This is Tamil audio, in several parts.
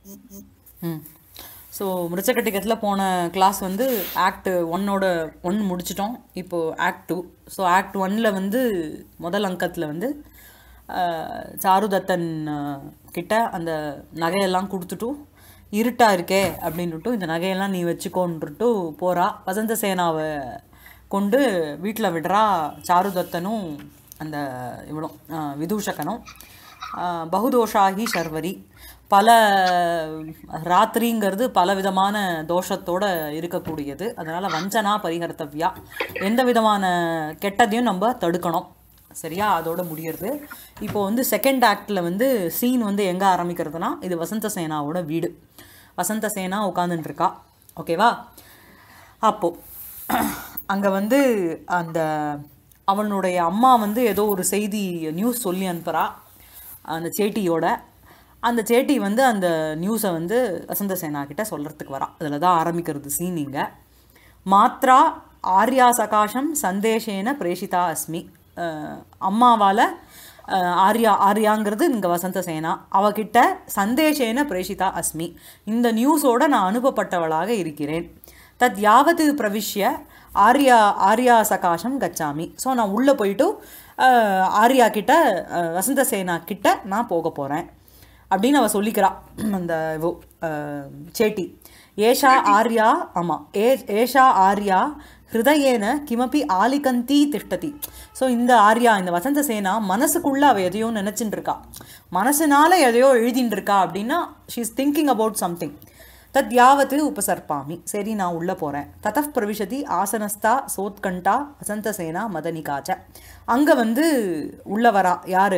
ம் ஸோ மிருச்சக்கட்டிக்கத்தில் போன கிளாஸ் வந்து ஆக்ட் ஒன்னோட ஒன் முடிச்சிட்டோம் இப்போது ஆக்ட் டூ ஸோ ஆக்ட் ஒன்னில் வந்து முதல் அங்கத்தில் வந்து ஆஹ், சாருதத்தன் ஆஹ், கிட்ட அந்த நகையெல்லாம் கொடுத்துட்டு இருட்டா இருக்கே அப்படின்னுட்டு இந்த நகையெல்லாம் நீ வச்சுக்கோன்னுட்டு போகிறா வசந்த சேனாவை கொண்டு வீட்டில் விடுறா சாருதத்தனும் அந்த இவளும் ஆஹ், விதூஷகனும் ஆஹ், பகுதோஷாகி சர்வரி பல ராத்திரிங்கிறது பல விதமான தோஷத்தோட இருக்கக்கூடியது அதனால் வஞ்சனா பரிகர்த்தவ்யா எந்த விதமான கெட்டதையும் நம்ம தடுக்கணும் சரியா அதோட முடியறது இப்போ வந்து செகண்ட் ஆக்டில் வந்து சீன் வந்து எங்கே ஆரம்பிக்கிறதுனா இது வசந்த சேனாவோட வீடு வசந்த சேனா உட்காந்துட்டு இருக்கா ஓகேவா அப்போது அங்கே வந்து அந்த அவனுடைய அம்மா வந்து ஏதோ ஒரு செய்தி நியூஸ் சொல்லி அனுப்புகிறா அந்த சேட்டியோட அந்த சேட்டி வந்து அந்த நியூஸை வந்து வசந்த சேனா கிட்ட சொல்கிறதுக்கு வரா அதில் தான் ஆரம்பிக்கிறது சீன் இங்கே மாத்ரா ஆர்யா சகாஷம் சந்தேஷேன பிரேஷிதா அஸ்மி அஹ் அம்மாவால் அஹ் ஆர்யா ஆர்யாங்கிறது இங்கே வசந்த சேனா அவகிட்ட சந்தேஷேன பிரேஷிதா அஸ்மி இந்த நியூஸோட நான் அனுப்பப்பட்டவளாக இருக்கிறேன் தத் யாவது பிரவிஷ்ய ஆர்யா ஆர்யா சகாஷம் கச்சாமி ஸோ நான் உள்ளே போயிட்டு அஹ், ஆர்யா கிட்ட அஹ், வசந்த சேனா கிட்ட நான் போக போகிறேன் அப்படின்னு அவ சொல்லிக்கிறா அந்த இவோ, அஹ், சேட்டி ஏஷா ஆர்யா ஆமாம் ஏ ஏஷா ஆர்யா ஹிருதயேன கிமப்பி ஆலிகந்தி திஷ்டதி ஸோ இந்த ஆர்யா இந்த வசந்த சேனா மனசுக்குள்ள அவ எதையோ நினச்சிட்டு இருக்கா மனசுனால எதையோ எழுதிட்டு இருக்கா அப்படின்னா she is thinking about something தத் யாவத்து உபசர்ப்பாமி சரி நான் உள்ளே போகிறேன் ததப் பிரவிஷதி ஆசனஸ்தா சோத்கண்டா வசந்தசேனா மதனிகாச்ச அங்கே வந்து உள்ள வரா யார்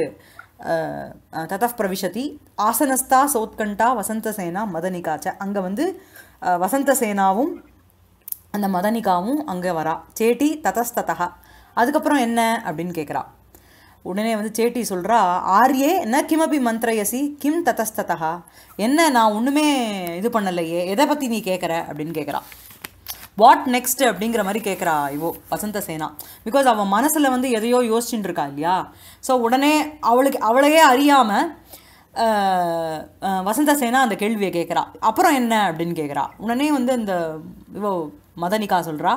ததப் பிரவிஷதி ஆசனஸ்தா சோத்கண்டா வசந்தசேனா மதனிகாச்ச அங்கே வந்து அஹ், வசந்தசேனாவும் அந்த மதனிகாவும் அங்கே வரா சேட்டி ததஸ்ததா அதுக்கப்புறம் என்ன அப்படின்னு கேட்குறா உடனே வந்து சேட்டி சொல்கிறா ஆர்யே ந கிமபி மந்திரயசி கிம் ததஸ்ததா என்ன நான் ஒன்றுமே இது பண்ணலையே எதை பற்றி நீ கேட்குற அப்படின்னு கேட்குறா வாட் நெக்ஸ்ட் அப்படிங்கிற மாதிரி கேட்குறா இவோ வசந்த சேனா பிகாஸ் அவன் மனசில் வந்து எதையோ யோசிச்சுட்டு இருக்கா இல்லையா ஸோ உடனே அவளுக்கு அவளையே அறியாமல் வசந்த சேனா அந்த கேள்வியை கேட்குறா அப்புறம் என்ன அப்படின்னு கேட்குறா உடனே வந்து அந்த இவோ மதனிகா சொல்கிறா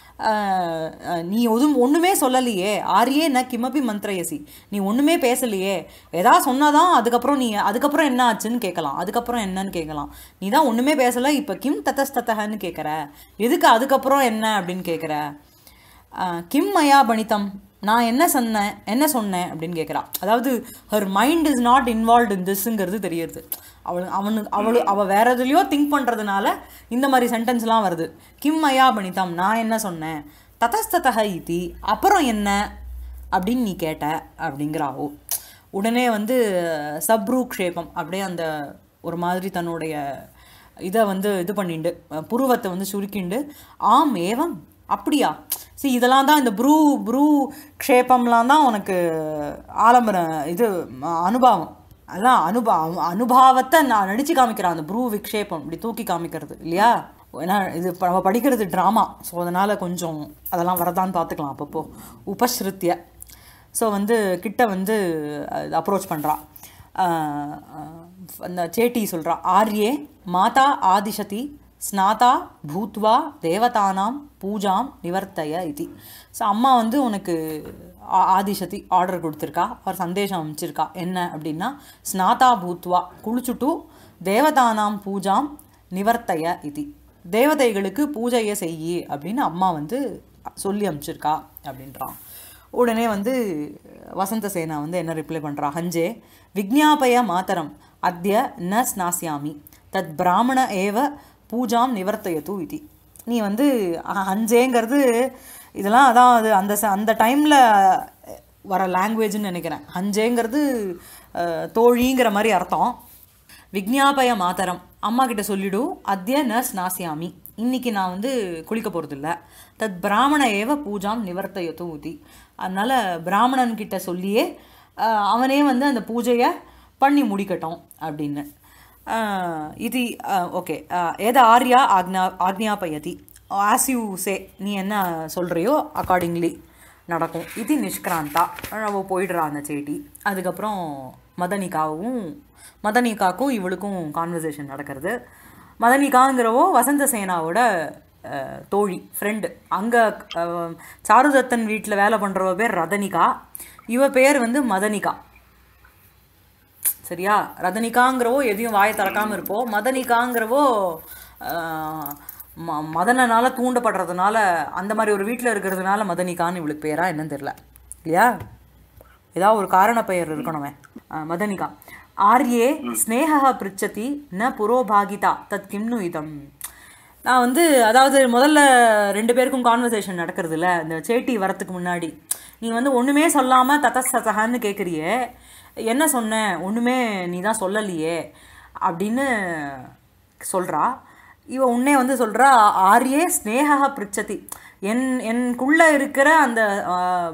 நீ எதுவும் ஒன்றுமே சொல்லலையே ஆரியே ந கிமபி மந்திரயசி நீ ஒன்றுமே பேசலையே ஏதா சொன்னாதான் அதுக்கப்புறம் நீ அதுக்கப்புறம் என்ன ஆச்சுன்னு கேட்கலாம் அதுக்கப்புறம் என்னன்னு கேட்கலாம் நீ தான் ஒன்றுமே பேசலை இப்போ கிம் தத்தஸ்தத்தகன்னு கேட்குற எதுக்கு அதுக்கப்புறம் என்ன அப்படின்னு கேட்குற ஆஹ் கிம் மயா பணித்தம் நான் என்ன சொன்னேன் என்ன சொன்னேன் அப்படின்னு கேட்குறா அதாவது her mind is not involve in திஸ்ங்கிறது தெரியுது அவள் அவனுக்கு அவளு அவள் வேற எதுலையோ திங்க் பண்ணுறதுனால இந்த மாதிரி சென்டென்ஸ்லாம் வருது கிம் மயா பணித்தம் நான் என்ன சொன்னேன் ததஸ்ததக இதி அப்புறம் என்ன அப்படின்னு நீ கேட்ட அப்படிங்கிறாவோ உடனே வந்து சப்ரூக்ஷேபம் அப்படியே அந்த ஒரு மாதிரி தன்னுடைய இதை வந்து இது பண்ணிண்டு அஹ் புருவத்தை வந்து சுருக்கிண்டு ஆம் ஏவம் அப்படியா see இதெல்லாம் தான் இந்த ப்ரூ ப்ரூ க்ஷேபம்லாம் தான் உனக்கு ஆலம்பர இது அஹ், அனுபவம் அதான் அனுபா அனுபவத்தை நான் நடித்து காமிக்கிறேன் அந்த ப்ரூ விக்ஷேபம் இப்படி தூக்கி காமிக்கிறது இல்லையா ஏன்னா இது இப்ப நம்ம படிக்கிறது ட்ராமா ஸோ அதனால் கொஞ்சம் அதெல்லாம் வரதான்னு பார்த்துக்கலாம் அப்பப்போ உபஸ்ருத்திய ஸோ வந்து கிட்ட வந்து அப்ரோச் பண்ணுறா அந்த சேட்டி சொல்கிறா ஆர்யே மாதா ஆதிஷதி ஸ்நாதா பூத்வா தேவதானாம் பூஜாம் நிவர்த்தய இது ஸோ அம்மா வந்து உனக்கு ஆ- ஆதிஷதி ஆர்டர் கொடுத்துருக்கா அவர் சந்தேஷம் அமைச்சிருக்கா என்ன அப்படின்னா ஸ்நாதா பூத்வா குளிச்சுட்டு தேவதானாம் பூஜாம் நிவர்த்தய இது தேவதைகளுக்கு பூஜையை செய்யி அப்படின்னு அம்மா வந்து சொல்லி அனுப்பிச்சிருக்கா அப்படின்றான் உடனே வந்து வசந்த சேனா வந்து என்ன ரிப்ளை பண்ணுறா ஹஞ்சே விக்ஞாபய மாதரம் அத்ய ந ஸ்நாஸ்யாமி தத் பிராமண ஏவ பூஜாம் நிவர்த்தயது இது நீ வந்து அஹ், ஹஞ்சேங்கிறது இதெல்லாம் அதான் அது அந்த ச- அந்த டைமில் வர லாங்குவேஜ்னு நினைக்கிறேன் ஹஞ்சேங்கிறது அஹ், தோழிங்கிற மாதிரி அர்த்தம் விக்ஞாபய மாதரம் அம்மா கிட்ட சொல்லிடு அத்ய ந ஸ்நாசியாமி இன்னைக்கு நான் வந்து குளிக்க போகிறதில்ல தத் பிராமண ஏவ பூஜாம் நிவர்த்தயத்து ஊதி அதனால் பிராமணன் கிட்ட சொல்லியே ஆஹ், அவனே வந்து அந்த பூஜையை பண்ணி முடிக்கட்டும் அப்படின்னு ஆஹ், இது ஓகே ஏத ஆர்யா ஆக்ஞா ஆக்ஞாபயதி ஆஸ் யூ சே நீ என்ன சொல்கிறியோ அக்கார்டிங்லி நடக்கும் இது நிஷ்கிராந்தா அவள் போயிடுறா அந்த செடி அதுக்கப்புறம் மதனிகாவும் மதனிகாக்கும் இவளுக்கும் கான்வர்சேஷன் நடக்கிறது மதனிகாங்கிறவோ வசந்த சேனாவோட அஹ், தோழி ஃப்ரெண்டு அங்கே சாருதத்தன் வீட்டில் வேலை பண்ணுறவ பேர் ரதனிகா இவ பேர் வந்து மதனிகா சரியா ரதனிகாங்கிறவோ எதையும் வாயை திறக்காம இருப்போம் மதனிகாங்கிறவோ ஆஹ், ம மதனனால தூண்டப்படுறதுனால அந்த மாதிரி ஒரு வீட்டில் இருக்கிறதுனால மதனிகான்னு இவளுக்கு பேரா என்னன்னு தெரியல இல்லையா ஏதாவது ஒரு காரண பெயர் இருக்கணுமே ஆஹ், மதனிகா ஆர்யே ஸ்னேகா பிரிச்சதி ந புரோபாகிதா தத் கிம்னு இதம் நான் வந்து அதாவது முதல்ல ரெண்டு பேருக்கும் கான்வர்சேஷன் நடக்கிறது இல்ல இந்த சேட்டி வரத்துக்கு முன்னாடி நீ வந்து ஒன்றுமே சொல்லாமல் தத்தசதகான்னு கேட்குறியே என்ன சொன்ன ஒன்றுமே நீ தான் சொல்லலையே அப்படின்னு சொல்கிறா இவ உன்னே வந்து சொல்கிறா ஆர்யே ஸ்னேகா பிரிச்சதி என் எனக்குள்ளே இருக்கிற அந்த ஆஹ்,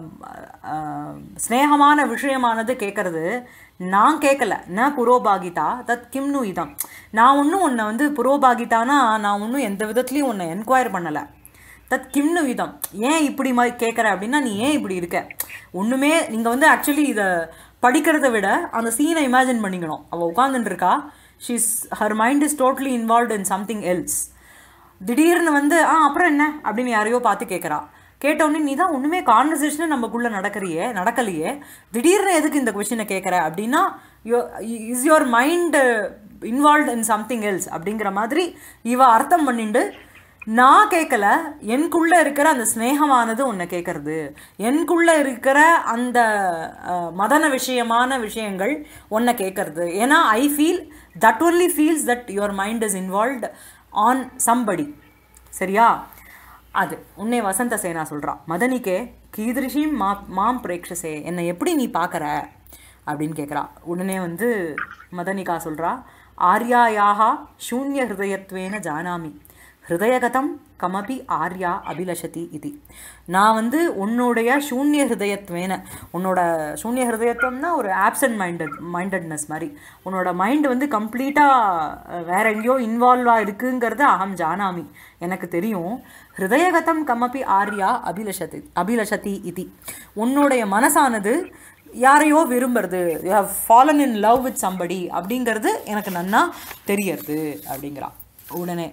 ஆஹ், ஸ்னேகமான விஷயமானது கேட்கறது நான் கேட்கல ந புரோபாகிதா தத் கிம்னு இதம் நான் ஒன்றும் உன்னை வந்து புரோபாகிதானா நான் ஒன்றும் எந்த விதத்துலையும் உன்னை என்கொயர் பண்ணலை தத் கிம்னு விதம் ஏன் இப்படி மாதிரி கேட்குற அப்படின்னா நீ ஏன் இப்படி இருக்க ஒன்றுமே நீங்கள் வந்து ஆக்சுவலி இதை படிக்கிறத விட அந்த சீனை இமேஜின் பண்ணிக்கணும் அவள் உட்காந்துட்டு இருக்கா she's her mind is totally involve in something else திடீர்னு வந்து ஆ அப்புறம் என்ன அப்படின்னு யாரையோ பார்த்து கேட்குறா கேட்டவுடனே நீ தான் ஒன்றுமே கான்வர்சேஷனே நமக்குள்ளே நடக்கறியே நடக்கலையே திடீர்னு எதுக்கு இந்த கொஷினை கேட்குற அப்படின்னா யோ is your mind involve in something else அப்படிங்கிற மாதிரி இவ அர்த்தம் பண்ணிண்டு நான் கேட்கல எனக்குள்ளே இருக்கிற அந்த ஸ்னேகமானது உன்னை கேட்கறது எனக்குள்ளே இருக்கிற அந்த அஹ், மதன விஷயமான விஷயங்கள் உன்னை கேட்கறது ஏன்னா I feel that only feels that your mind is involved on somebody சரியா அது உன்னை வசந்த சேனா சொல்றா மதனிக்கே கீதிருஷிம் மா மாம் பிரேக்ஷசே என்னை எப்படி நீ பார்க்கற அப்படின்னு கேட்குறா உடனே வந்து மதனிகா சொல்றா ஆர்யாயாக சூன்ய ஹிருதயத்வேன ஜானாமி ஹிருதயகதம் கமபி ஆர்யா அபிலஷதி இது நான் வந்து உன்னுடைய சூன்ய ஹிருதயத்வேன உன்னோட சூன்ய ஹிருதயத்துவம்னா ஒரு ஆப்சன்ட் மைண்டட் மைண்டட்னஸ் மாதிரி உன்னோட மைண்ட் வந்து கம்ப்ளீட்டாக வேற எங்கேயோ இன்வால்வாக இருக்குங்கிறத அகம் ஜானாமி எனக்கு தெரியும் ஹிருதயகதம் கமபி ஆர்யா அபிலஷதி அபிலஷதி இது உன்னுடைய மனசானது யாரையோ விரும்புறது you have fallen in love with somebody அப்படிங்கிறது எனக்கு நன்னா தெரியறது அப்படிங்கிறா உடனே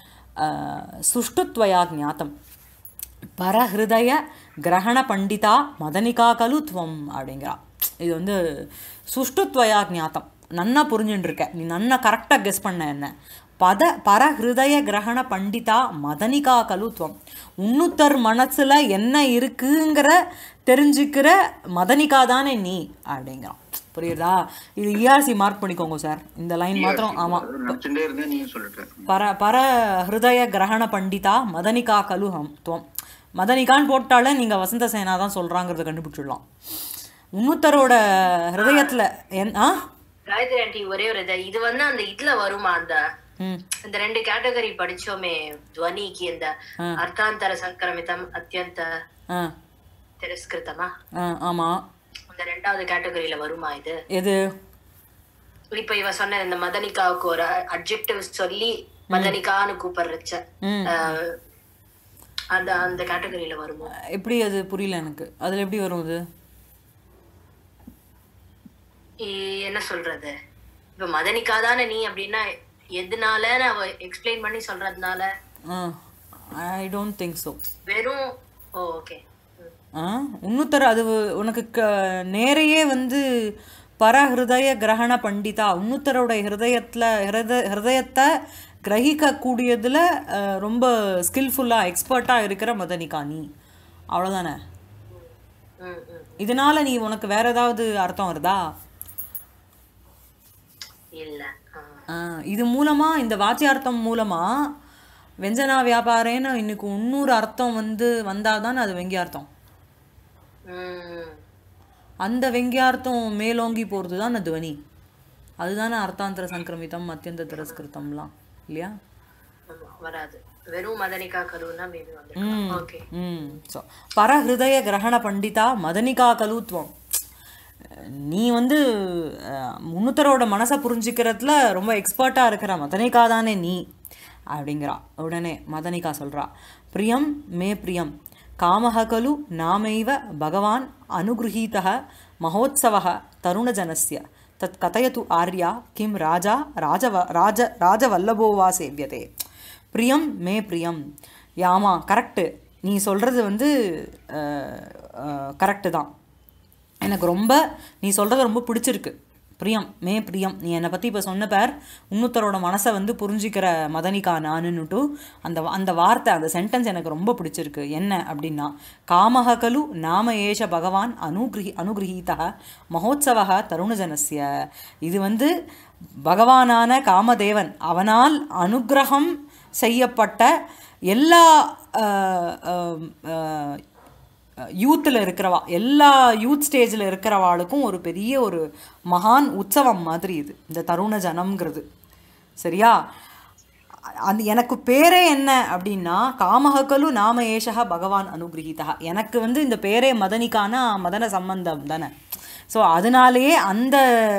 ஆஹ், சுஷ்டுத்வயா ஞாத்தம் பரஹிருதய கிரகண பண்டிதா மதனிகா கலு துவம் அப்படிங்கிறா இது வந்து சுஷ்டுத்வயா ஞாத்தம் நன்னா புரிஞ்சுட்டு இருக்க நீ நன்னா கரெக்டாக கெஸ் பண்ண என்ன பத பரஹிருதய கிரகண பண்டிதா மதனிகா கலுத்வம் உன்னுத்தர் மனசுல என்ன இருக்குங்கிற தெரிஞ்சுக்கிற மதனிகா தானே நீ அப்படிங்கிறான் புரியுதா இது இஆர்சி மார்க் பண்ணிக்கோங்க சார் இந்த லைன் மாத்திரம் ஆமாம் நினைச்சுட்டே இருந்தேன் நீங்க சொல்லிட்டு பர பர ஹிருதய கிரகண பண்டிதா மதனிகா கலுஹம் துவம் மதனிகான்னு போட்டாலே நீங்கள் வசந்த சேனா தான் சொல்கிறாங்கிறத கண்டுபிடிச்சிடலாம் உன்னுத்தரோட ஹிருதயத்தில் என் ஆ காயத்ரி ஆண்டி ஒரே ஒரு இது இது வந்து அந்த இதுல வருமா அந்த ம் இந்த ரெண்டு கேட்டகரி படிச்சோமே துவனிக்கு இந்த அர்த்தாந்தர சங்கிரமிதம் அத்தியந்த ஆ திரஸ்கிருதமா ஆ ஆமாம் அந்த ரெண்டாவது கேட்டகரியில வருமா இது எது இப்ப இவ சொன்ன இந்த மதனிகாவுக்கு ஒரு அப்ஜெக்டிவ் சொல்லி மதனிகான்னு கூப்பிடுறச்ச ம் அஹ், அந்த அந்த கேட்டகரியில வருமா எப்படி அது புரியல எனக்கு அதில் எப்படி வரும் இது இ- என்ன சொல்றது இப்ப மதனிகா தானே நீ அப்படின்னா எதனால அவ எக்ஸ்பிளைன் பண்ணி சொல்றதுனால ah I don't think so வெறும் ஓ ஓகே ஆ உன்னுத்தர அது உனக்கு க நேரையே வந்து பரஹிருதய கிரகண பண்டிதா உன்னுத்தரோட ஹிருதயத்தில் ஹிருத ஹிருதயத்தை கிரகிக்கக்கூடியதில் ரொம்ப ஸ்கில்ஃபுல்லாக எக்ஸ்பர்ட்டாக இருக்கிற மதனிகா நீ அவ்வளோதானே ம் ம் இதனால நீ உனக்கு வேற ஏதாவது அர்த்தம் வருதா இல்ல ஆ. ஆ, இது மூலமாக இந்த வாத்தியார்த்தம் மூலமாக வெஞ்சனா வியாபாரேன்னு இன்னைக்கு இன்னொரு அர்த்தம் வந்து வந்தால் தானே அது வெங்கியார்த்தம் ம் அந்த வெங்கியார்த்தம் மேலோங்கி போகிறது தான் துவனி அதுதானே அர்த்தாந்தர சங்கிரமிதம் அத்தியந்த திரஸ்கிருத்தம்லாம் இல்லையா ஆமா வராது வெறும் மதனிகா கருவுனா மேபி வந்துருக்கலாம் ஓகே ம் ஸோ பரஹிருதய கிரகண பண்டிதா மதனிகா கலுத்வம் நீ வந்து அஹ், முன்னுத்தரோட மனசை புரிஞ்சுக்கிறதுல ரொம்ப எக்ஸ்பர்ட்டாக இருக்கிற மதனிகா தானே நீ அப்படிங்கிறா உடனே மதனிகா சொல்கிறா பிரியம் மே பிரியம் காமஹ கலு நாமைவ பகவான் அனுகிரகீதः மகோத்சவः தருணஜனஸ்ய தத் கதயது ஆர்யா கிம் ராஜா ராஜவ ராஜ ராஜவல்லபோ வா சேவியதே பிரியம் மே பிரியம் யாமா கரெக்டு நீ சொல்கிறது வந்து கரெக்டு தான் எனக்கு ரொம்ப நீ சொல்கிறது ரொம்ப பிடிச்சிருக்கு பிரியம் மே பிரியம் நீ என்னை பற்றி இப்போ சொன்ன பேர் இன்னொருத்தரோட மனசை வந்து புரிஞ்சிக்கிற மதனிகா நானுன்னுட்டு அந்த அந்த வார்த்தை அந்த சென்டென்ஸ் எனக்கு ரொம்ப பிடிச்சிருக்கு என்ன அப்படின்னா காமஹ கலு நாம ஏஷ பகவான் அனுகிரகி அனுகிரகீதா மகோத்சவ தருணஜனஸ்ய இது வந்து பகவானான காமதேவன் அவனால் அனுக்கிரகம் செய்யப்பட்ட எல்லா அஹ், அஹ், அஹ், யூத்தில் இருக்கிறவா எல்லா யூத் ஸ்டேஜில் இருக்கிறவாளுக்கும் ஒரு பெரிய ஒரு மகான் உற்சவம் மாதிரி இது இந்த தருண ஜனம்ங்கிறது சரியா அது எனக்கு பேரே என்ன அப்படின்னா காமஹகலு நாம ஏஷக பகவான் அனுகிரகிதா எனக்கு வந்து இந்த பேரே மதனிக்கான மதன சம்பந்தம் தானே ஸோ அதனாலேயே அந்த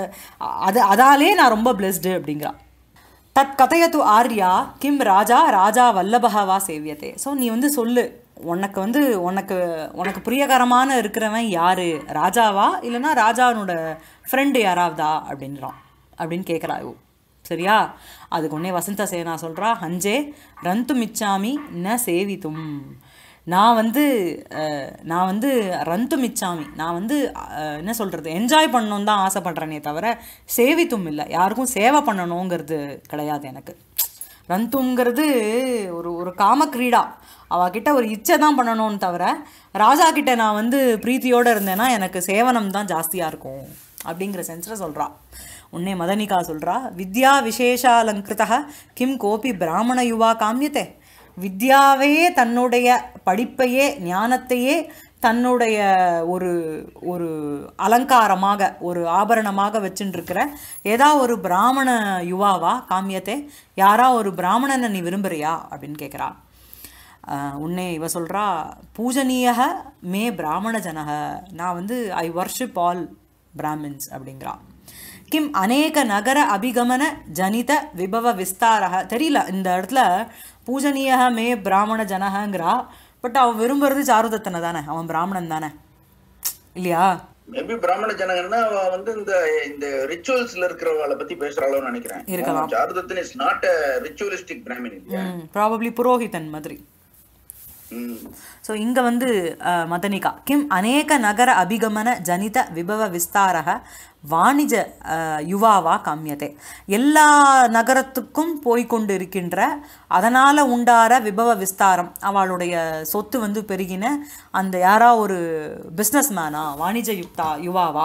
அது அதாலே நான் ரொம்ப பிளெஸ்டு அப்படிங்கிறா தத் கதையத்து ஆர்யா கிம் ராஜா ராஜா வல்லபஹா வா சேவியதே ஸோ நீ வந்து சொல்லு உனக்கு வந்து உனக்கு உனக்கு பிரியகரமான இருக்கிறவன் யாரு ராஜாவா இல்லைன்னா ராஜாவனோட ஃப்ரெண்டு யாராவதா அப்படின்றான் அப்படின்னு கேட்குறா இவ சரியா அதுக்கு உடனே வசந்த சேனா சொல்கிறா ஹஞ்சே ரந்து மிச்சாமி ந சேவித்தும் நான் வந்து அஹ், நான் வந்து ரந்து மிச்சாமி நான் வந்து அஹ், என்ன சொல்கிறது என்ஜாய் பண்ணணும் தான் ஆசைப்படுறேனே தவிர சேவித்தும் இல்லை யாருக்கும் சேவை பண்ணணுங்கிறது கிடையாது எனக்கு ரந்துங்கிறது ஒரு ஒரு காமக்ரீடா அவகிட்ட ஒரு இச்சை தான் பண்ணணும்னு தவிர ராஜா கிட்ட நான் வந்து பிரீத்தியோடு இருந்தேன்னா எனக்கு சேவனம் தான் ஜாஸ்தியாக இருக்கும் அப்படிங்கிற சென்ஸில் சொல்கிறா உன்னே மதனிகா சொல்கிறா வித்யா விசேஷாலங்கிருத கிம் கோபி பிராமண யுவா காமியத்தே வித்யாவையே தன்னுடைய படிப்பையே ஞானத்தையே தன்னுடைய ஒரு ஒரு அலங்காரமாக ஒரு ஆபரணமாக வச்சுட்டுருக்கிற ஏதா ஒரு பிராமண யுவாவா காமியத்தை யாரா ஒரு பிராமணனை நீ விரும்புறியா அப்படின்னு கேட்குறா உன்னே இவ சொல்கிறா பூஜனீயக மே பிராமண ஜனக நான் வந்து ஐ வர்ஷிப் ஆல் பிராமின்ஸ் அப்படிங்கிறா கிம் அநேக நகர அபிகமன ஜனித விபவ விஸ்தாரக தெரியல இந்த இடத்துல பூஜனீயக மே பிராமண ஜனகங்கிறா பட் அவன் விரும்புறது சாருதத்தனை தானே அவன் பிராமணன் தானே இல்லையா மேபி பிராமண ஜனகன்னா அவ வந்து இந்த இந்த ரிச்சுவல்ஸ்ல இருக்கிறவளை பத்தி பேசுறாளோன்னு நினைக்கிறேன் இருக்கலாம். ஜாதகத்தின் இஸ் நாட் ரிச்சுவலிஸ்டிக் பிராமின் இல்லையா ப்ராபப்ளி புரோஹிதன் மாதிரி ம். ஸோ இங்கே வந்து அஹ், மதனிகா கிம் அநேக நகர அபிகமன ஜனித விபவ விஸ்தாரக வாணிஜ அஹ், யுவாவா காமியதே எல்லா நகரத்துக்கும் போய்க்கொண்டு இருக்கின்ற அதனால் உண்டார விபவ விஸ்தாரம் அவளுடைய சொத்து வந்து பெருகின அந்த யாரா ஒரு பிஸ்னஸ் மேனா வாணிஜ யுக்தா யுவாவா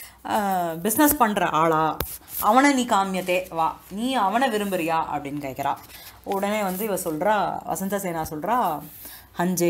பிஸ்னஸ் பண்ணுற ஆளா அவனை நீ காமியத்தே வா நீ அவனை விரும்புறியா அப்படின்னு கேட்குறா உடனே வந்து இவ சொல்கிறா வசந்த சேனா சொல்கிறா ஹஞ்சே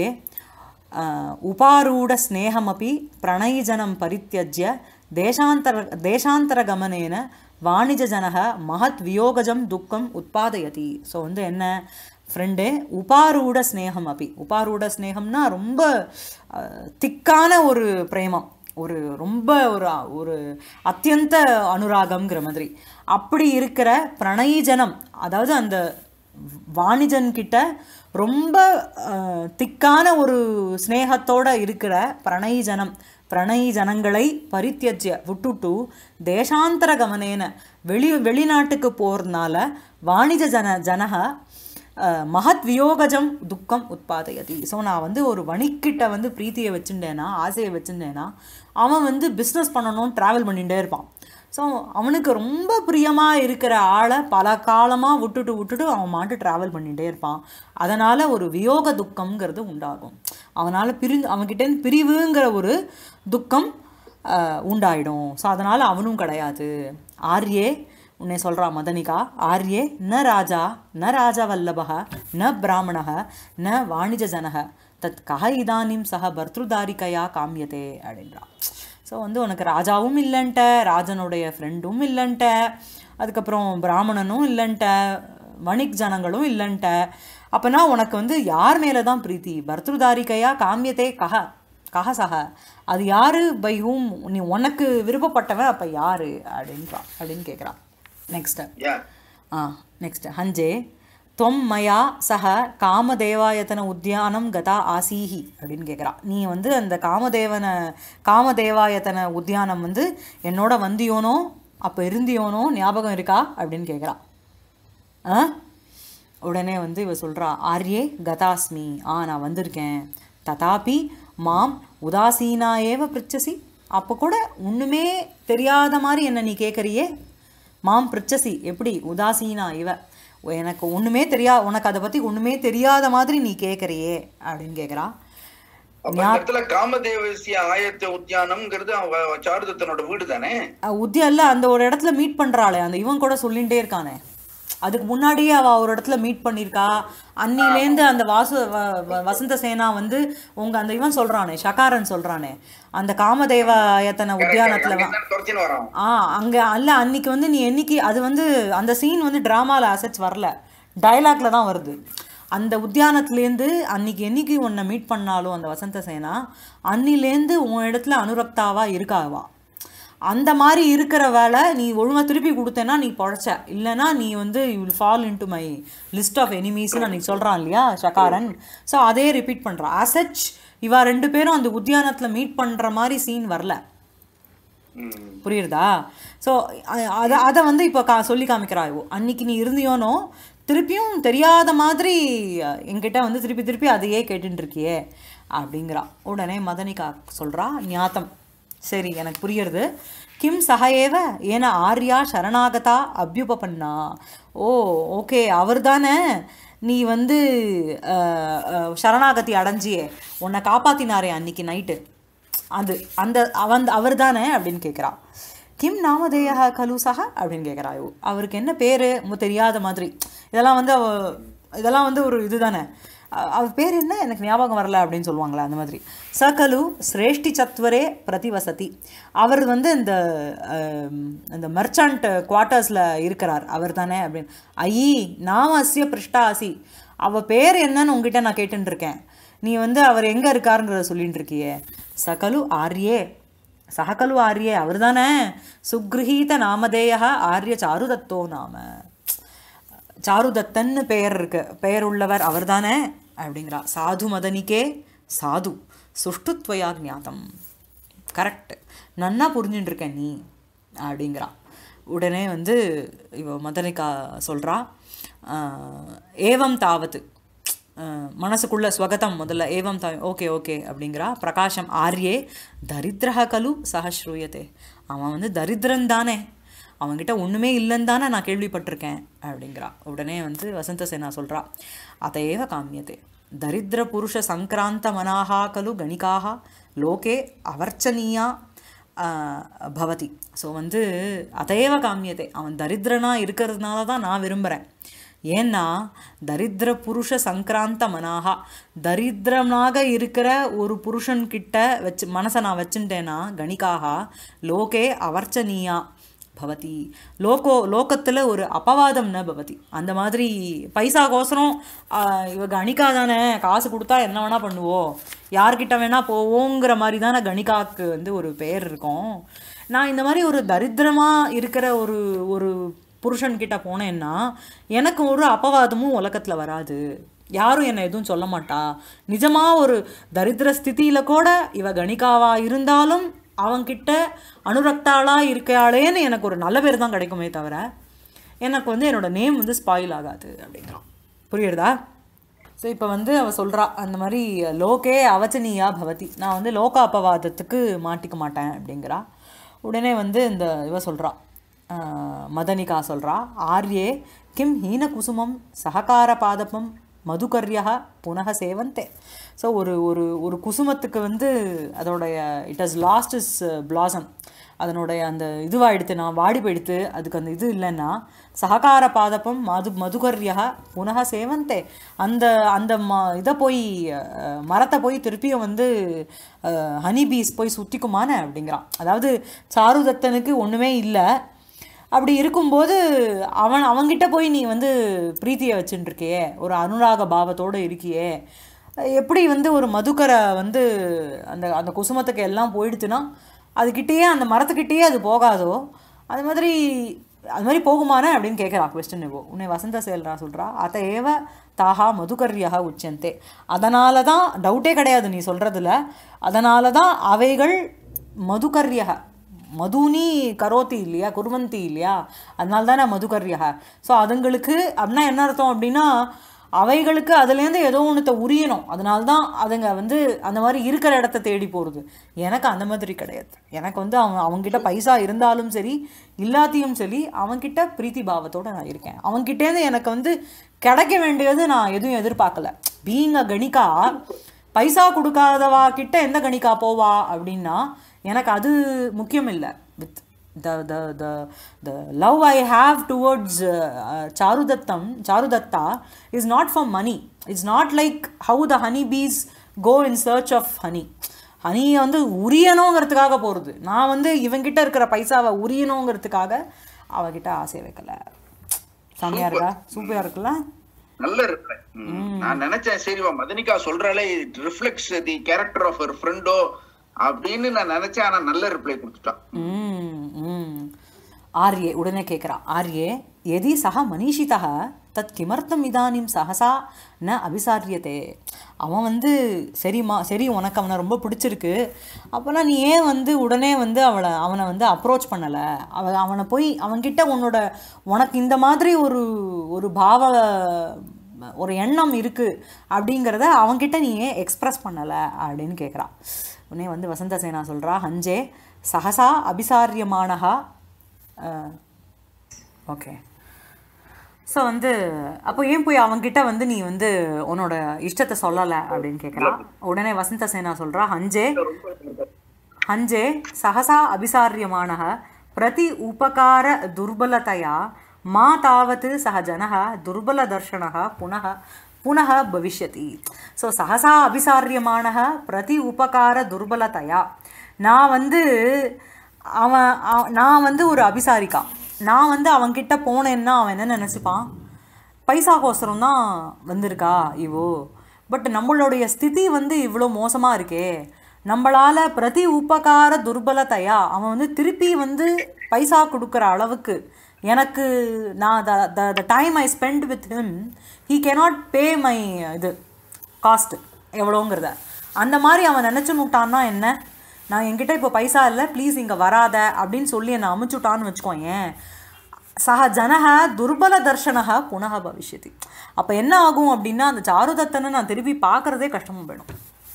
உபாரூಢ ஸ்நேகமபி பிரணயிஜனம் பரித்தியஜ்ய தேசாந்தர தேசாந்தரகமனேன வாணிஜஜனக மகத் வியோகஜம் துக்கம் உத்பாதயதி ஸோ வந்து என்ன ஃப்ரெண்டு உபாரூಢ ஸ்நேகம் அப்படி உபாரூಢ ஸ்நேகம்னா ரொம்ப அஹ், திக்கான ஒரு பிரேமம் ஒரு ரொம்ப ஒரு ஒரு அத்தியந்த அனுராகம்ங்கிற மாதிரி அப்படி இருக்கிற பிரணயிஜனம் அதாவது அந்த வாணிஜன் கிட்ட ரொம்ப அஹ், திக்கான ஒரு ஸ்நேகத்தோட இருக்கிற பிரணயிஜனம் பிரணயிஜனங்களை பரித்தியஜ்ய விட்டுட்டு தேசாந்தர கமனேன வெளி வெளிநாட்டுக்கு போகிறதுனால வாணிஜ ஜன ஜனக அஹ், மகத் வியோகஜம் துக்கம் உத்பாதயதி ஸோ நான் வந்து ஒரு வணிக்கிட்ட வந்து பிரீத்தியை வச்சுட்டேன்னா ஆசையை வச்சுட்டேன்னா அவன் வந்து பிஸ்னஸ் பண்ணணும்னு ட்ராவல் பண்ணிகிட்டே இருப்பான் ஸோ அவனுக்கு ரொம்ப பிரியமாக இருக்கிற ஆளை பல காலமாக விட்டுட்டு விட்டுட்டு அவன் மாட்டு ட்ராவல் பண்ணிகிட்டே இருப்பான் அதனால் ஒரு வியோக துக்கம்ங்கிறது உண்டாகும் அவனால் பிரிந்து அவன்கிட்டேருந்து பிரிவுங்கிற ஒரு துக்கம் அஹ், உண்டாயிடும் ஸோ அதனால் அவனும் கிடையாது ஆர்யே உன்னை சொல்கிறா மதனிகா ஆர்யே ந ராஜா ந ராஜா வல்லபக ந பிராமணக ந வாணிஜ ஜனக தத் கஹ இதானிம் சக பர்திருதாரிகையா காமியதே அப்படின்றா ஸோ வந்து உனக்கு ராஜாவும் இல்லைன்ட்ட ராஜனுடைய ஃப்ரெண்டும் இல்லைன்ட்ட அதுக்கப்புறம் பிராமணனும் இல்லைன்ட்ட வணிக் ஜனங்களும் இல்லைன்ட்ட அப்போனா உனக்கு வந்து யார் மேலே தான் பிரீத்தி பர்திருதாரிகையா காமியத்தே கஹ கஹ சக அது யாரு பை ஹூம் நீ உனக்கு விருப்பப்பட்டவன் அப்போ யாரு அப்படின்றா அப்படின்னு கேட்குறா நெக்ஸ்ட்டு Yeah. ஆ நெக்ஸ்ட் ஹஞ்சே தொம் மயா சக காமதேவாயத்தன உத்தியானம் கதா ஆசீஹி அப்படின்னு கேட்குறா நீ வந்து அந்த காமதேவன காமதேவாயத்தன உத்தியானம் வந்து என்னோட வந்தியோனோ அப்போ இருந்தியோனோ ஞாபகம் இருக்கா அப்படின்னு கேட்குறா ஆ உடனே வந்து இவ சொல்கிறா ஆர்யே கதாஸ்மி ஆ நான் வந்திருக்கேன் ததாபி மாம் உதாசீனா ஏவ பிரிச்சசி அப்போ கூட ஒன்றுமே தெரியாத மாதிரி என்ன நீ கேட்குறியே மாம் பிரிச்சசி எப்படி உதாசீனா இவ எனக்கு ஒன்றுமே தெரியா உனக்கு அதை பற்றி ஒன்றுமே தெரியாத மாதிரி நீ கேட்குறியே அப்படின்னு கேட்குறா அப்ப இந்த இடத்துல காமதேவசிய ஆயத்த உத்தியானம்ங்கிறது அவன் சாருதத்தனோட வீடு தானே உத்தியா இல்லை அந்த ஒரு இடத்துல மீட் பண்ணுறாளே அந்த இவன் கூட சொல்லிகிட்டே இருக்கானே அதுக்கு முன்னாடியே அவள் ஒரு இடத்துல மீட் பண்ணியிருக்கா அன்னிலேருந்து அந்த வாசு வ- வ- வசந்த சேனா வந்து உங்க அந்த இவன் சொல்றானே ஷகாரன் சொல்றானே அந்த காமதேவாயத்தன உத்தியானத்துல வா- துரத்தின்னு வரான் ஆ அங்க அல்ல அன்னைக்கு வந்து நீ என்னைக்கு அது வந்து அந்த சீன் வந்து டிராமால அசட்ஸ் வரல டயலாக்ல தான் வருது அந்த உத்தியானத்துலேருந்து அன்னைக்கு என்னைக்கு உன்னை மீட் பண்ணாலும் அந்த வசந்த சேனா அன்னிலேருந்து உன் இடத்துல அனுரக்தாவா இருக்காவா அந்த மாதிரி இருக்கிற வேலை நீ ஒழுங்கா திருப்பி கொடுத்தேன்னா நீ பொழைச்ச இல்லைன்னா நீ வந்து you will fall into my list of எனிமீஸ்னு அன்னைக்கு சொல்கிறான் இல்லையா ஷகாரன் ஸோ அதே ரிப்பீட் பண்ணுறான் அசச் இவா ரெண்டு பேரும் அந்த உத்தியானத்தில் மீட் பண்ணுற மாதிரி சீன் வரல ம். புரியுறதா ஸோ அதை அதை வந்து இப்போ கா சொல்லி காமிக்கிறாயோ அன்னைக்கு நீ இருந்தியோனோ திருப்பியும் தெரியாத மாதிரி அஹ், என்கிட்ட வந்து திருப்பி திருப்பி அதையே கேட்டுட்டு இருக்கியே அப்படிங்கிறா உடனே மதனிகா சொல்கிறா ஞாத்தம் சரி எனக்கு புரியுறது கிம் சகையேவ ஏன ஆர்யா சரணாகதா அபியுபபன்னா ஓ ஓகே அவர் தானே நீ வந்து அஹ், அஹ், சரணாகதி அடைஞ்சியே உன்னை காப்பாத்தினாரே அன்னைக்கு நைட்டு அது அந்த அவன் அவர் தானே அப்படின்னு கேட்குறா கிம் நாமதேயா கலு சஹ அப்படின்னு கேட்குறாயோ அவருக்கு என்ன பேர் தெரியாத மாதிரி இதெல்லாம் வந்து அவ இதெல்லாம் வந்து ஒரு இதுதானே அ- அவர் பேர் என்ன எனக்கு ஞாபகம் வரல அப்படின்னு சொல்லுவாங்களே அந்த மாதிரி சகலு சிரேஷ்டி சத்வரே பிரதிவசதி அவர் வந்து இந்த ஆம், இந்த மெர்ச்சன்ட் குவார்ட்டர்ஸில் இருக்கிறார் அவர் தானே அப்படின்னு ஐ நாம அஸ்ய பிருஷ்டாசி அவ பேர் என்னன்னு உங்ககிட்ட நான் கேட்டுட்டு இருக்கேன் நீ வந்து அவர் எங்கே இருக்காருங்கிறத சொல்லிட்டு இருக்கியே சகலு ஆர்யே சகலு ஆர்யே அவர் தானே சுக்ரஹீத நாமதேய ஆர்ய சாருதத்தோ நாம சாருதத்தன்னு பெயர் இருக்கு பெயர் உள்ளவர் அவர் தானே அப்படிங்கிறா சாது மதனிக்கே சாது சுஷ்டுத்வயா ஞாதம் கரெக்ட் நன்னா புரிஞ்சுட்டு இருக்க நீ அப்படிங்கிறா உடனே வந்து இவ மதனிகா சொல்கிறா ஏவம் தாவத்து அஹ், மனசுக்குள்ள ஸ்வகதம் முதல்ல ஏவம் தா ஓகே ஓகே அப்படிங்கிறா பிரகாஷம் ஆர்யே தரித்திரஹ கலு சஹஸ்ரூயத்தே அவன் வந்து தரித்திரன் தானே அவன்கிட்ட ஒன்றுமே இல்லைன்னு தானே நான் கேள்விப்பட்டிருக்கேன் அப்படிங்கிறா உடனே வந்து வசந்த சேனா சொல்கிறா அதையேவ காமியதே தரித்திர புருஷ சங்கிராந்த மனாகா கலு கணிகாக லோகே அவர்ச்சனீயா ஆஹ், பவதி ஸோ வந்து அதையேவ காமியதே அவன் தரித்திரனாக இருக்கிறதுனால தான் நான் விரும்புகிறேன் ஏன்னா தரித்திர புருஷ சங்கிராந்த மனாகா தரித்திரனாக இருக்கிற ஒரு புருஷன்கிட்ட வச்சு மனசை நான் வச்சுட்டேன்னா கணிகாக லோகே அவர்ச்சனீயா பவதி லோகோ லோகத்தில் ஒரு அபவாதம் ந பவதி அந்த மாதிரி பைசாக்கோசரம் ஆஹ், இவ கணிகா தானே காசு கொடுத்தா என்ன வேணா பண்ணுவோம் யார்கிட்ட வேணா போவோங்கிற மாதிரி தானே கணிகாவுக்கு வந்து ஒரு பெயர் இருக்கும் நான் இந்த மாதிரி ஒரு தரித்திரமாக இருக்கிற ஒரு ஒரு புருஷன்கிட்ட போனேன்னா எனக்கு ஒரு அபவாதமும் உலகத்தில் வராது யாரும் என்னை எதுவும் சொல்ல மாட்டா நிஜமாக ஒரு தரித்திர ஸ்திதியில் கூட இவ கணிகாவா இருந்தாலும் அவன்கிட்ட அனுரக்தாளா இருக்காளேன்னு எனக்கு ஒரு நல்ல பேர் தான் கிடைக்குமே தவிர எனக்கு வந்து என்னோட நேம் வந்து ஸ்பாயில் ஆகாது அப்படிங்கிறான் புரியுறதா ஸோ இப்போ வந்து அவ சொல்கிறா அந்த மாதிரி லோகே அவச்சனியா பவதி நான் வந்து லோக அபவாதத்துக்கு மாட்டிக்க மாட்டேன் அப்படிங்கிறா உடனே வந்து இந்த இவ சொல்கிறா மதனிகா சொல்கிறா ஆர்யே கிம் ஹீன குசுமம் சககார பாதபம் மதுகர்யா புனக சேவந்தே ஸோ ஒரு ஒரு ஒரு குசுமத்துக்கு வந்து அதோடைய it has lost is blossom அதனுடைய அந்த இதுவாயிடுத்து நான் வாடி போயிடுத்து அதுக்கு அந்த இது இல்லைன்னா சககார பாதப்பம் மது மதுகர்யா புனக சேவந்தே அந்த அந்த ம இதை போய் அஹ், மரத்தை போய் திருப்பியும் வந்து ஹனி பீஸ் போய் சுத்திக்குமானே அப்படிங்கிறான் அதாவது சாருதத்தனுக்கு ஒன்றுமே இல்லை அப்படி இருக்கும்போது அவன் அவன்கிட்ட போய் நீ வந்து பிரீத்தியை வச்சுட்டு இருக்கியே ஒரு அனுராக பாவத்தோடு இருக்கியே எப்படி வந்து ஒரு மதுக்கரை வந்து அந்த அந்த குசுமத்துக்கு எல்லாம் போயிடுச்சுன்னா அதுக்கிட்டேயே அந்த மரத்துக்கிட்டேயே அது போகாதோ அது மாதிரி அது மாதிரி போகுமானே அப்படின்னு கேட்குறா கொஸ்டின் இப்போ உன்னை வசந்த செயல்ரா சொல்கிறா அத ஏவ தாஹா மதுகர்யாக உச்சந்தே அதனால தான் டவுட்டே கிடையாது நீ சொல்கிறதுல அதனால தான் அவைகள் மதுகர்யக மதுனி கரோத்தி இல்லையா குருவந்தி இல்லையா அதனால தானே மதுகர்யா ஸோ அதுங்களுக்கு அப்படின்னா என்ன அர்த்தம் அப்படின்னா அவைகளுக்கு அதுலேருந்து ஏதோ ஒன்றத்தை உரியணும் அதனால தான் அதுங்க வந்து அந்த மாதிரி இருக்கிற இடத்த தேடி போகிறது எனக்கு அந்த மாதிரி கிடையாது எனக்கு வந்து அவன் அவன்கிட்ட பைசா இருந்தாலும் சரி இல்லாத்தையும் சரி அவன்கிட்ட பிரீத்தி பாவத்தோட நான் இருக்கேன் அவன்கிட்டேருந்து எனக்கு வந்து கிடைக்க வேண்டியது நான் எதுவும் எதிர்பார்க்கல பீங் அ கணிகா பைசா கொடுக்காதவா கிட்ட எந்த கணிக்கா போவா அப்படின்னா எனக்கு அது முக்கியம் இல்லை with the the the the love I have towards சாருதத்தம் Charudatta is not for money it's not like how the honey bees go in search of honey ஹனியை வந்து உரியணுங்கிறதுக்காக போகிறது நான் வந்து இவங்கிட்ட இருக்கிற பைசாவை உரியணுங்கிறதுக்காக அவகிட்ட ஆசை வைக்கல செமையா இருக்கா சூப்பராக இருக்குல்ல நல்ல ரிப்ளை நான் நினைச்சேன் சரி இவன் மதனிகா சொல்றாலே it reflects the character of ஒரு ஃப்ரெண்டோ அப்படின்னு நான் நினைச்சேன் ஆனா நல்ல ரிப்ளை கொடுத்துட்டான் ம், ம். ஆர்யே உடனே கேட்குறான் ஆர்யே எதி சக மனிஷிதா தத் கிமர்த்தம் இதானிம் சகசா ந அபிசாரியத்தே அவன் வந்து சரிம்மா சரி உனக்கு அவனை ரொம்ப பிடிச்சிருக்கு அப்போனா நீ ஏன் வந்து உடனே வந்து அவளை அவனை வந்து அப்ரோச் பண்ணலை அவ அவனை போய் அவன்கிட்ட உன்னோட உனக்கு இந்த மாதிரி ஒரு ஒரு பாவ ஒரு எண்ணம் இருக்குது அப்படிங்கிறத அவன்கிட்ட நீ ஏன் எக்ஸ்ப்ரெஸ் பண்ணலை அப்படின்னு கேட்குறான் உடனே வந்து வசந்த சேனா சொல்கிறா ஹஞ்சே சகசா அபிசாரியமானஹா ஓகே ஸோ வந்து அப்போ ஏன் போய் அவன்கிட்ட வந்து நீ வந்து உன்னோட இஷ்டத்தை சொல்லலை அப்படின்னு கேட்குறா உடனே வசந்த சேனா சொல்கிறா ஹஞ்சே हञ्जे सहसा अभिसार्यमाणः प्रति उपकार दुर्बलतया मा तावत् सः जनः दुर्बलदर्शनः पुनः पुनः भविष्यति ஸோ சகசா அபிசாரியமானः பிரதி உபகார துர்பலதையா நான் வந்து அவன் அவ- நான் வந்து ஒரு அபிசாரிக்கா நான் வந்து அவன்கிட்ட போனேன்னா அவன் என்ன நினச்சிப்பான் பைசாக்கோசரம் தான் வந்திருக்கா இவோ பட் நம்மளுடைய ஸ்திதி வந்து இவ்வளோ மோசமாக இருக்கே நம்மளால் பிரதி உபகார துர்பலத்தையா அவன் வந்து திருப்பி வந்து பைசா கொடுக்குற அளவுக்கு எனக்கு நான் the the the time I spend with him he cannot pay my இது காஸ்ட் எவ்வளோங்கிறத அந்த மாதிரி அவன் நினச்சுன்னுட்டான்னா என்ன நான் என்கிட்ட இப்போ பைசா இல்லை ப்ளீஸ் இங்கே வராத அப்படின்னு சொல்லி என்னை அமுச்சுட்டான்னு வச்சுக்கோயேன் சக ஜனக துர்பல தர்ஷனக புனக பவிஷ்யதி அப்போ என்ன ஆகும் அப்படின்னா அந்த சாருதத்தனை நான் திருப்பி பார்க்கறதே கஷ்டமும் போயிடும்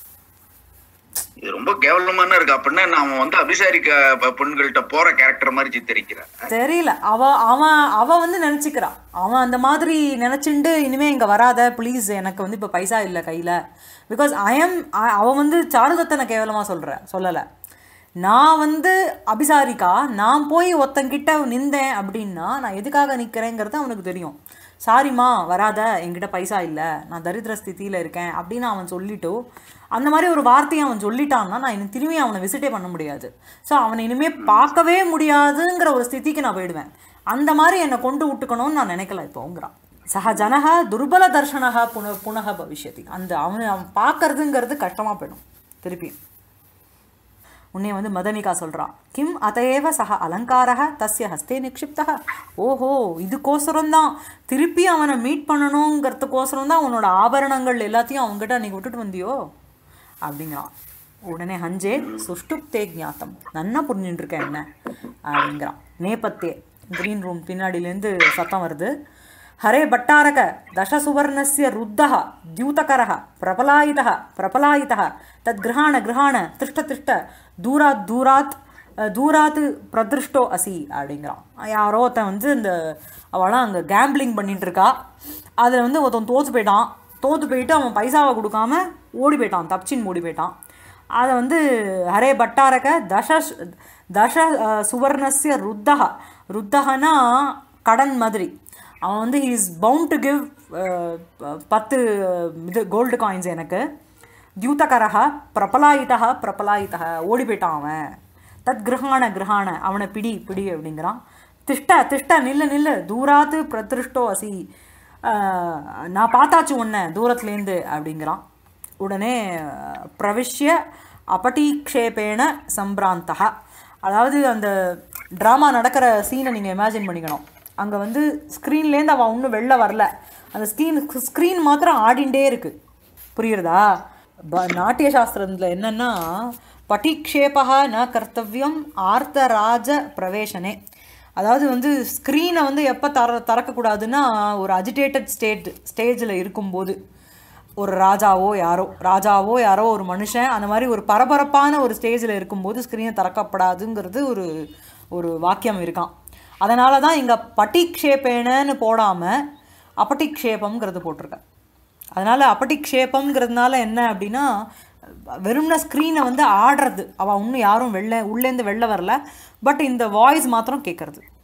இது ரொம்ப கேவலமான இருக்கு அப்படின்னா நான் அவன் வந்து அபிசாரிக்க ப- பெண்கள்கிட்ட போற கேரக்டர் மாதிரி சித்தரிக்கிறேன் தெரியல அவ அவன் அவ வந்து நினச்சிக்கிறான் அவன் அந்த மாதிரி நினச்சிண்டு இனிமே இங்கே வராத ப்ளீஸ் எனக்கு வந்து இப்போ பைசா இல்லை கையில் பிகாஸ் ஐஎம் அவன் வந்து சாருதத்தனை கேவலமாக சொல்கிற சொல்லலை நான் வந்து அபிசாரிக்கா நான் போய் ஒருத்தங்கிட்ட நின்றேன் அப்படின்னா நான் எதுக்காக நிற்கிறேங்கிறது அவனுக்கு தெரியும் சாரிம்மா வராத என்கிட்ட பைசா இல்லை நான் தரித்திர ஸ்திதியில் இருக்கேன் அப்படின்னு அவன் சொல்லிட்டோ அந்த மாதிரி ஒரு வார்த்தையை அவன் சொல்லிட்டான்னா நான் இன்னும் திரும்பி அவனை விசிட்டே பண்ண முடியாது ஸோ அவனை இனிமேல் பார்க்கவே முடியாதுங்கிற ஒரு ஸ்திதிக்கு நான் போயிடுவேன் அந்த மாதிரி என்னை கொண்டு விட்டுக்கணும்னு நான் நினைக்கல இப்போங்கிறான் சக ஜனக துர்பல தர்ஷனக புன புனக பவிஷ்யதி அந்த அவனை அவன் பார்க்கறதுங்கிறது கஷ்டமாக போயிடும் திருப்பி உன்னை வந்து மதனிகா சொல்கிறான் கிம் அதையேவ சக அலங்காரக தஸ்ய ஹஸ்தே நிக்ஷிப்தா ஓஹோ இதுக்கோசரம் தான் திருப்பி அவனை மீட் பண்ணணுங்கிறதுக்கோசரம் தான் உன்னோட ஆபரணங்கள் எல்லாத்தையும் அவங்ககிட்ட அன்னைக்கு விட்டுட்டு வந்தியோ அப்படிங்கிறான் உடனே ஹஞ்சே சுஷ்டுப்தே ஞாத்தம் நன்னா புரிஞ்சுட்டு இருக்கேன் என்ன அப்படிங்கிறான் நேபத்தே க்ரீன் ரூம் பின்னாடியிலேருந்து சத்தம் வருது ஹரே பட்டாரக தசசுவர்ணஸ்ய ருத்தः द्यूतकरः प्रपलायितः प्रपलायितः तद् गृहाण गृहाण तिष्ठ तिष्ठ दूरात् दूरात् அஹ், தூராத்து பிரதிருஷ்டோ அசி அப்படிங்கிறான் யாரோ ஒருத்தன் வந்து இந்த அவளாம் அங்கே கேம்பிளிங் பண்ணிட்டு இருக்கா அதில் வந்து ஒருத்தன் தோத்து போயிட்டான் தோத்து போயிட்டு அவன் பைசாவை கொடுக்காம ஓடி போயிட்டான் தப்சின் ஓடி போயிட்டான் அதை வந்து ஹரே பட்டாரக தச தச அஹ், சுவர்ணஸ்ய ருத்தக ருத்தகனா கடன் மாதிரி அவன் வந்து he is bound to give பத்து அஹ், இது கோல்டு காயின்ஸ் எனக்கு தியூதகரக பிரபலாயிதா பிரபலாயிதா ஓடி போயிட்டான் அவன் தத் கிரகாண கிரகாண அவனை பிடி பிடி அப்படிங்கிறான் திஷ்ட திஷ்ட நில்லு நில்லு தூராத்து பிரதிருஷ்டோ அசி அஹ், நான் பார்த்தாச்சு உன்னை தூரத்துலேருந்து அப்படிங்கிறான் உடனே அஹ், பிரவிஷ்ய அபடீக்ஷேபேன சம்பிராந்தா அதாவது அந்த ட்ராமா நடக்கிற சீனை நீங்கள் இமேஜின் பண்ணிக்கணும் அங்கே வந்து ஸ்க்ரீன்லேருந்து அவள் இன்னும் வெளில வரல அந்த ஸ்க்ரீன் ஸ்க்ரீன் மாத்திரம் ஆடிண்டே இருக்கு புரியுறதா ப நாட்டிய சாஸ்திரத்தில் என்னன்னா பட்டிக்ஷேபா ந கர்த்தவியம் ஆர்த்தராஜ பிரவேசனே அதாவது வந்து ஸ்க்ரீனை வந்து எப்போ தர திறக்கக்கூடாதுன்னா ஒரு அஜிடேட்டட் ஸ்டேட் ஸ்டேஜில் இருக்கும்போது ஒரு ராஜாவோ யாரோ ராஜாவோ யாரோ ஒரு மனுஷன் அந்த மாதிரி ஒரு பரபரப்பான ஒரு ஸ்டேஜில் இருக்கும்போது ஸ்க்ரீனை திறக்கப்படாதுங்கிறது ஒரு ஒரு வாக்கியம் இருக்கான் அதனால தான் இங்கே பட்டிக்ஷேபேனன்னு போடாமல் அப்பட்டிக்ஷேபம்ங்கிறது போட்டிருக்கேன் அதனால் அப்பட்டிக்ஷேபம்ங்கிறதுனால என்ன அப்படின்னா வெறும்ன ஸ்க்ரீனை வந்து ஆடுறது அவள் இன்னும் யாரும் வெளில உள்ளேருந்து வெளில வரல பட் இந்த வாய்ஸ் மாத்திரம் கேட்குறது